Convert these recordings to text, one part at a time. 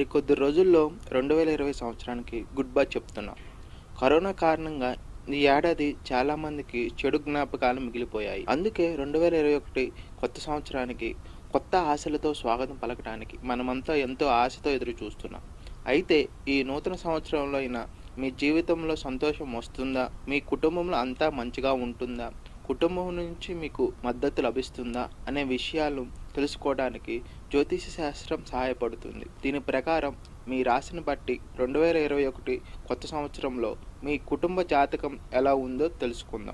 కొద్ది రోజుల్లో రెండు వేల ఇరవై సంవత్సరానికి గుడ్ బై చెప్తున్నాం కరోనా కారణంగా ఈ ఏడాది చాలామందికి చెడు జ్ఞాపకాలు మిగిలిపోయాయి అందుకే రెండు వేల ఇరవై ఒకటి కొత్త సంవత్సరానికి కొత్త ఆశలతో స్వాగతం పలకడానికి మనమంతా ఎంతో ఆశతో ఎదురు చూస్తున్నాం అయితే ఈ నూతన సంవత్సరంలో అయినా మీ జీవితంలో సంతోషం వస్తుందా మీ కుటుంబంలో అంతా మంచిగా ఉంటుందా కుటుంబం నుంచి మీకు మద్దతు లభిస్తుందా అనే విషయాలు తెలుసుకోవడానికి జ్యోతిష శాస్త్రం సహాయపడుతుంది దీని ప్రకారం మీ రాశిని బట్టి రెండు వేల ఇరవై ఒకటి కొత్త సంవత్సరంలో మీ కుటుంబ జాతకం ఎలా ఉందో తెలుసుకుందాం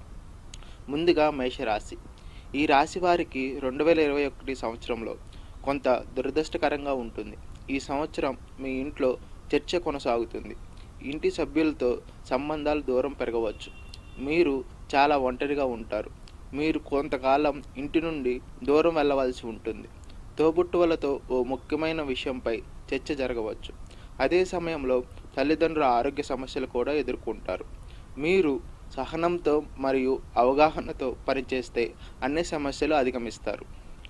ముందుగా మేషరాశి ఈ రాశి వారికి రెండు వేల ఇరవై ఒకటి సంవత్సరంలో కొంత దురదృష్టకరంగా ఉంటుంది ఈ సంవత్సరం మీ ఇంట్లో చర్చ కొనసాగుతుంది ఇంటి సభ్యులతో సంబంధాలు దూరం పెరగవచ్చు మీరు చాలా ఒంటరిగా ఉంటారు మీరు కొంతకాలం ఇంటి నుండి దూరం వెళ్ళవలసి ఉంటుంది తోబుట్టువులతో ఓ ముఖ్యమైన విషయంపై చర్చ జరగవచ్చు అదే సమయంలో తల్లిదండ్రుల ఆరోగ్య సమస్యలు కూడా ఎదుర్కొంటారు మీరు సహనంతో మరియు అవగాహనతో పనిచేస్తే అన్ని సమస్యలు అధిగమిస్తారు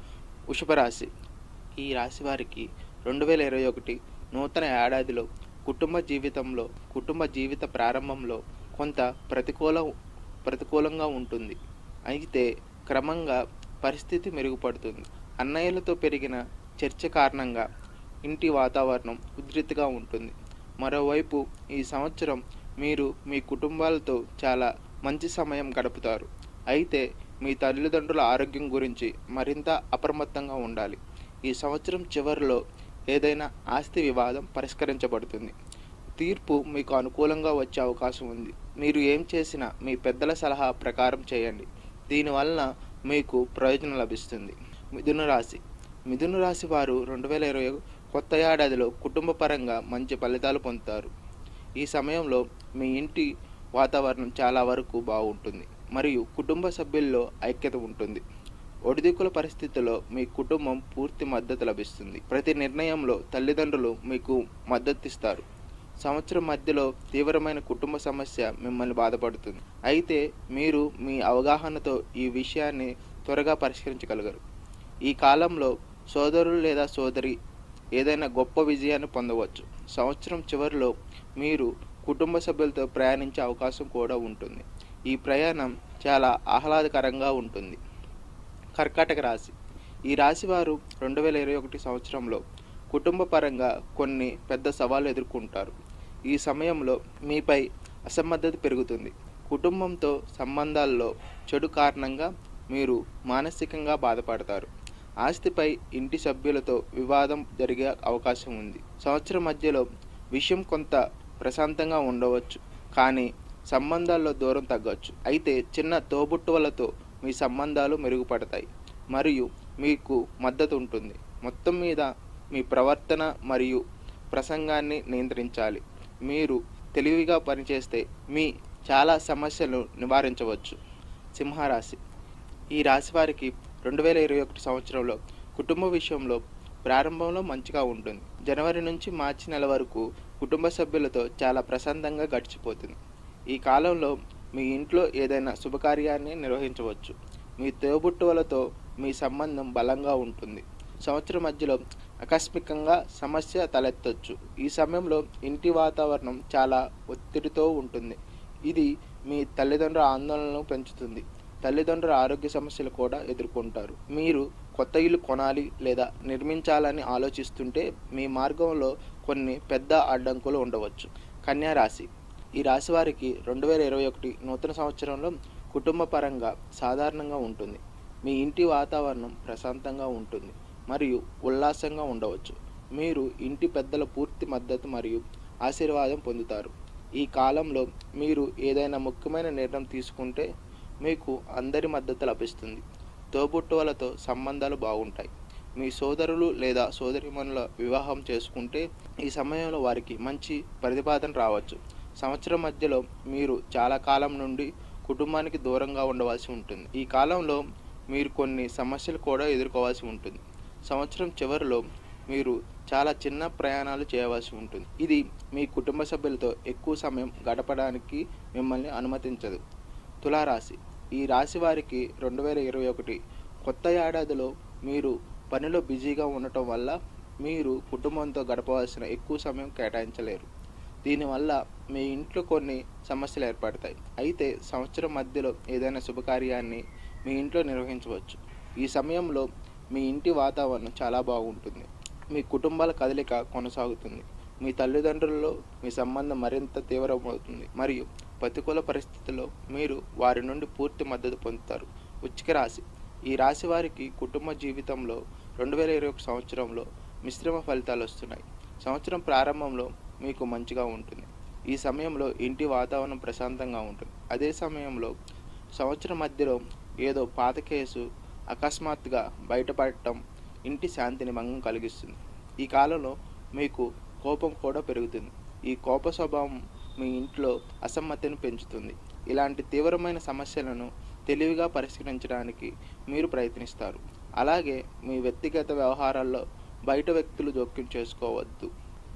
వృషభరాశి ఈ రాశి వారికి రెండు వేల ఇరవై ఒకటి నూతన ఏడాదిలో కుటుంబ జీవితంలో కుటుంబ జీవిత ప్రారంభంలో కొంత ప్రతికూల ప్రతికూలంగా ఉంటుంది అయితే క్రమంగా పరిస్థితి మెరుగుపడుతుంది అన్నయ్యలతో పెరిగిన చర్చ కారణంగా ఇంటి వాతావరణం ఉధృతిగా ఉంటుంది మరోవైపు ఈ సంవత్సరం మీరు మీ కుటుంబాలతో చాలా మంచి సమయం గడుపుతారు అయితే మీ తల్లిదండ్రుల ఆరోగ్యం గురించి మరింత అప్రమత్తంగా ఉండాలి ఈ సంవత్సరం చివరిలో ఏదైనా ఆస్తి వివాదం పరిష్కరించబడుతుంది తీర్పు మీకు అనుకూలంగా వచ్చే అవకాశం ఉంది మీరు ఏం చేసినా మీ పెద్దల సలహా ప్రకారం చేయండి దీనివలన మీకు ప్రయోజనం లభిస్తుంది మిథున రాశి మిథున రాశి వారు రెండు వేల ఇరవై కొత్త ఏడాదిలో కుటుంబ పరంగా మంచి ఫలితాలు పొందుతారు ఈ సమయంలో మీ ఇంటి వాతావరణం చాలా వరకు బాగుంటుంది మరియు కుటుంబ సభ్యుల్లో ఐక్యత ఉంటుంది ఒడిదుకుల పరిస్థితుల్లో మీ కుటుంబం పూర్తి మద్దతు లభిస్తుంది ప్రతి నిర్ణయంలో తల్లిదండ్రులు మీకు మద్దతిస్తారు సంవత్సరం మధ్యలో తీవ్రమైన కుటుంబ సమస్య మిమ్మల్ని బాధపడుతుంది అయితే మీరు మీ అవగాహనతో ఈ విషయాన్ని త్వరగా పరిష్కరించగలగరు ఈ కాలంలో సోదరులు లేదా సోదరి ఏదైనా గొప్ప విజయాన్ని పొందవచ్చు సంవత్సరం చివరిలో మీరు కుటుంబ సభ్యులతో ప్రయాణించే అవకాశం కూడా ఉంటుంది ఈ ప్రయాణం చాలా ఆహ్లాదకరంగా ఉంటుంది కర్కాటక రాశి ఈ రాశి వారు రెండు వేల ఇరవై ఒకటి సంవత్సరంలో కుటుంబ పరంగా కొన్ని పెద్ద సవాళ్ళు ఎదుర్కొంటారు ఈ సమయంలో మీపై అసమ్మద్ధత పెరుగుతుంది కుటుంబంతో సంబంధాల్లో చెడు కారణంగా మీరు మానసికంగా బాధపడతారు ఆస్తిపై ఇంటి సభ్యులతో వివాదం జరిగే అవకాశం ఉంది సంవత్సరం మధ్యలో విషయం కొంత ప్రశాంతంగా ఉండవచ్చు కానీ సంబంధాల్లో దూరం తగ్గవచ్చు అయితే చిన్న తోబుట్టువలతో మీ సంబంధాలు మెరుగుపడతాయి మరియు మీకు మద్దతు ఉంటుంది మొత్తం మీద మీ ప్రవర్తన మరియు ప్రసంగాన్ని నియంత్రించాలి మీరు తెలివిగా పనిచేస్తే మీ చాలా సమస్యలు నివారించవచ్చు సింహరాశి ఈ రాశి వారికి రెండు వేల ఇరవై ఒకటి సంవత్సరంలో కుటుంబ విషయంలో ప్రారంభంలో మంచిగా ఉంటుంది జనవరి నుంచి మార్చి నెల వరకు కుటుంబ సభ్యులతో చాలా ప్రశాంతంగా గడిచిపోతుంది ఈ కాలంలో మీ ఇంట్లో ఏదైనా శుభకార్యాన్ని నిర్వహించవచ్చు మీ తోబుట్టువులతో మీ సంబంధం బలంగా ఉంటుంది సంవత్సరం మధ్యలో ఆకస్మికంగా సమస్య తలెత్తవచ్చు ఈ సమయంలో ఇంటి వాతావరణం చాలా ఒత్తిడితో ఉంటుంది ఇది మీ తల్లిదండ్రుల ఆందోళనను పెంచుతుంది తల్లిదండ్రుల ఆరోగ్య సమస్యలు కూడా ఎదుర్కొంటారు మీరు కొత్త ఇల్లు కొనాలి లేదా నిర్మించాలని ఆలోచిస్తుంటే మీ మార్గంలో కొన్ని పెద్ద అడ్డంకులు ఉండవచ్చు కన్యా రాశి ఈ రాశి వారికి రెండు వేల ఇరవై ఒకటి నూతన సంవత్సరంలో కుటుంబ పరంగా సాధారణంగా ఉంటుంది మీ ఇంటి వాతావరణం ప్రశాంతంగా ఉంటుంది మరియు ఉల్లాసంగా ఉండవచ్చు మీరు ఇంటి పెద్దల పూర్తి మద్దతు మరియు ఆశీర్వాదం పొందుతారు ఈ కాలంలో మీరు ఏదైనా ముఖ్యమైన నిర్ణయం తీసుకుంటే మీకు అందరి మద్దతు లభిస్తుంది తోబుట్టువులతో సంబంధాలు బాగుంటాయి మీ సోదరులు లేదా సోదరిమణుల వివాహం చేసుకుంటే ఈ సమయంలో వారికి మంచి ప్రతిపాదన రావచ్చు సంవత్సరం మధ్యలో మీరు చాలా కాలం నుండి కుటుంబానికి దూరంగా ఉండవలసి ఉంటుంది ఈ కాలంలో మీరు కొన్ని సమస్యలు కూడా ఎదుర్కోవాల్సి ఉంటుంది సంవత్సరం చివరిలో మీరు చాలా చిన్న ప్రయాణాలు చేయవలసి ఉంటుంది ఇది మీ కుటుంబ సభ్యులతో ఎక్కువ సమయం గడపడానికి మిమ్మల్ని అనుమతించదు తులారాశి ఈ రాశి వారికి రెండు వేల ఇరవై ఒకటి కొత్త ఏడాదిలో మీరు పనిలో బిజీగా ఉండటం వల్ల మీరు కుటుంబంతో గడపవలసిన ఎక్కువ సమయం కేటాయించలేరు దీనివల్ల మీ ఇంట్లో కొన్ని సమస్యలు ఏర్పడతాయి అయితే సంవత్సరం మధ్యలో ఏదైనా శుభకార్యాన్ని మీ ఇంట్లో నిర్వహించవచ్చు ఈ సమయంలో మీ ఇంటి వాతావరణం చాలా బాగుంటుంది మీ కుటుంబాల కదలిక కొనసాగుతుంది మీ తల్లిదండ్రులలో మీ సంబంధం మరింత తీవ్రమవుతుంది మరియు ప్రతికూల పరిస్థితుల్లో మీరు వారి నుండి పూర్తి మద్దతు పొందుతారు ఉచ్చిక రాశి ఈ రాశి వారికి కుటుంబ జీవితంలో రెండు వేల ఇరవై ఒక సంవత్సరంలో మిశ్రమ ఫలితాలు వస్తున్నాయి సంవత్సరం ప్రారంభంలో మీకు మంచిగా ఉంటుంది ఈ సమయంలో ఇంటి వాతావరణం ప్రశాంతంగా ఉంటుంది అదే సమయంలో సంవత్సరం మధ్యలో ఏదో పాత కేసు అకస్మాత్తుగా బయటపడటం ఇంటి శాంతిని భంగం కలిగిస్తుంది ఈ కాలంలో మీకు కోపం కూడా పెరుగుతుంది ఈ కోప స్వభావం మీ ఇంట్లో అసమ్మతిని పెంచుతుంది ఇలాంటి తీవ్రమైన సమస్యలను తెలివిగా పరిష్కరించడానికి మీరు ప్రయత్నిస్తారు అలాగే మీ వ్యక్తిగత వ్యవహారాల్లో బయట వ్యక్తులు జోక్యం చేసుకోవద్దు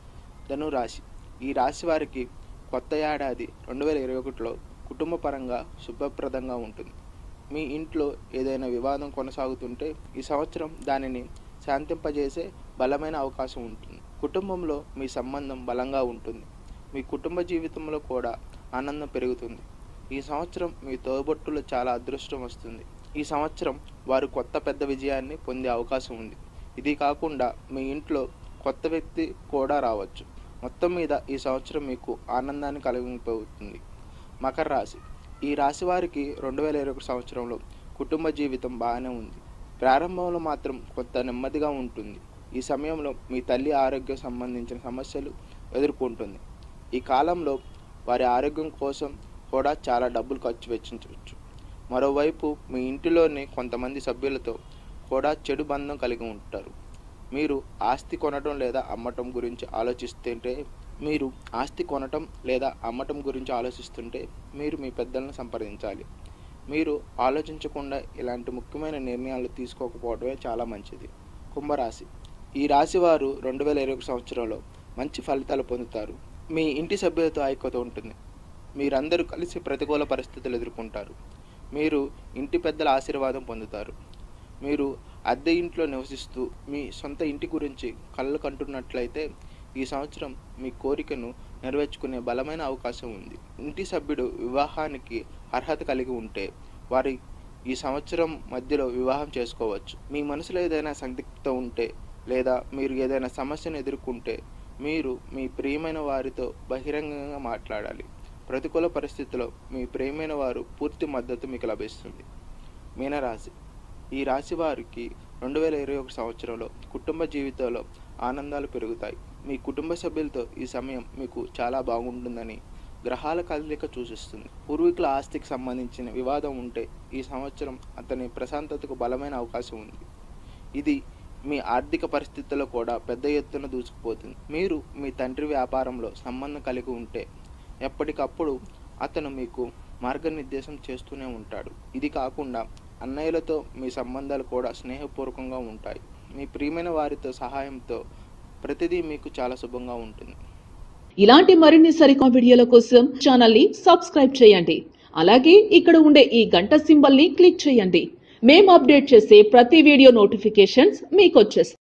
ధనురాశి ఈ రాశి వారికి కొత్త ఏడాది రెండు వేల ఇరవై ఒకటిలో కుటుంబ పరంగా శుభప్రదంగా ఉంటుంది మీ ఇంట్లో ఏదైనా వివాదం కొనసాగుతుంటే ఈ సంవత్సరం దానిని శాంతింపజేసే బలమైన అవకాశం ఉంటుంది కుటుంబంలో మీ సంబంధం బలంగా ఉంటుంది మీ కుటుంబ జీవితంలో కూడా ఆనందం పెరుగుతుంది ఈ సంవత్సరం మీ తోబొట్టులో చాలా అదృష్టం వస్తుంది ఈ సంవత్సరం వారు కొత్త పెద్ద విజయాన్ని పొందే అవకాశం ఉంది ఇది కాకుండా మీ ఇంట్లో కొత్త వ్యక్తి కూడా రావచ్చు మొత్తం మీద ఈ సంవత్సరం మీకు ఆనందాన్ని కలిగిపోతుంది మకర రాశి ఈ రాశి వారికి రెండు వేల ఇరవై ఒకటి సంవత్సరంలో కుటుంబ జీవితం బాగానే ఉంది ప్రారంభంలో మాత్రం కొంత నెమ్మదిగా ఉంటుంది ఈ సమయంలో మీ తల్లి ఆరోగ్యం సంబంధించిన సమస్యలు ఎదుర్కొంటుంది ఈ కాలంలో వారి ఆరోగ్యం కోసం కూడా చాలా డబ్బులు ఖర్చు వెచ్చించవచ్చు మరోవైపు మీ ఇంటిలోని కొంతమంది సభ్యులతో కూడా చెడు బంధం కలిగి ఉంటారు మీరు ఆస్తి కొనటం లేదా అమ్మటం గురించి ఆలోచిస్తుంటే మీరు ఆస్తి కొనటం లేదా అమ్మటం గురించి ఆలోచిస్తుంటే మీరు మీ పెద్దలను సంప్రదించాలి మీరు ఆలోచించకుండా ఇలాంటి ముఖ్యమైన నిర్ణయాలు తీసుకోకపోవడమే చాలా మంచిది కుంభరాశి ఈ రాశి వారు రెండు వేల ఇరవై సంవత్సరంలో మంచి ఫలితాలు పొందుతారు మీ ఇంటి సభ్యులతో ఐక్యత ఉంటుంది మీరందరూ కలిసి ప్రతికూల పరిస్థితులు ఎదుర్కొంటారు మీరు ఇంటి పెద్దల ఆశీర్వాదం పొందుతారు మీరు అద్దె ఇంట్లో నివసిస్తూ మీ సొంత ఇంటి గురించి కళ్ళు కంటున్నట్లయితే ఈ సంవత్సరం మీ కోరికను నెరవేర్చుకునే బలమైన అవకాశం ఉంది ఇంటి సభ్యుడు వివాహానికి అర్హత కలిగి ఉంటే వారి ఈ సంవత్సరం మధ్యలో వివాహం చేసుకోవచ్చు మీ మనసులో ఏదైనా సందిగ్ధత ఉంటే లేదా మీరు ఏదైనా సమస్యను ఎదుర్కొంటే మీరు మీ ప్రియమైన వారితో బహిరంగంగా మాట్లాడాలి ప్రతికూల పరిస్థితుల్లో మీ ప్రియమైన వారు పూర్తి మద్దతు మీకు లభిస్తుంది మీనరాశి ఈ రాశి వారికి రెండు వేల ఇరవై ఒక సంవత్సరంలో కుటుంబ జీవితంలో ఆనందాలు పెరుగుతాయి మీ కుటుంబ సభ్యులతో ఈ సమయం మీకు చాలా బాగుంటుందని గ్రహాల కదలిక సూచిస్తుంది పూర్వీకుల ఆస్తికి సంబంధించిన వివాదం ఉంటే ఈ సంవత్సరం అతని ప్రశాంతతకు బలమైన అవకాశం ఉంది ఇది మీ ఆర్థిక పరిస్థితుల్లో కూడా పెద్ద ఎత్తున దూసుకుపోతుంది మీరు మీ తండ్రి వ్యాపారంలో సంబంధం కలిగి ఉంటే ఎప్పటికప్పుడు అతను మీకు మార్గనిర్దేశం చేస్తూనే ఉంటాడు ఇది కాకుండా అన్నయ్యలతో మీ సంబంధాలు కూడా స్నేహపూర్వకంగా ఉంటాయి మీ ప్రియమైన వారితో సహాయంతో ప్రతిదీ మీకు చాలా శుభంగా ఉంటుంది ఇలాంటి మరిన్ని సరికొత్త వీడియోల కోసం ఛానల్ ని సబ్స్క్రైబ్ చేయండి అలాగే ఇక్కడ ఉండే ఈ గంట సింబల్ ని క్లిక్ చేయండి మేము అప్డేట్ చేసే ప్రతి వీడియో నోటిఫికేషన్స్ మీకు వచ్చేస్తాయి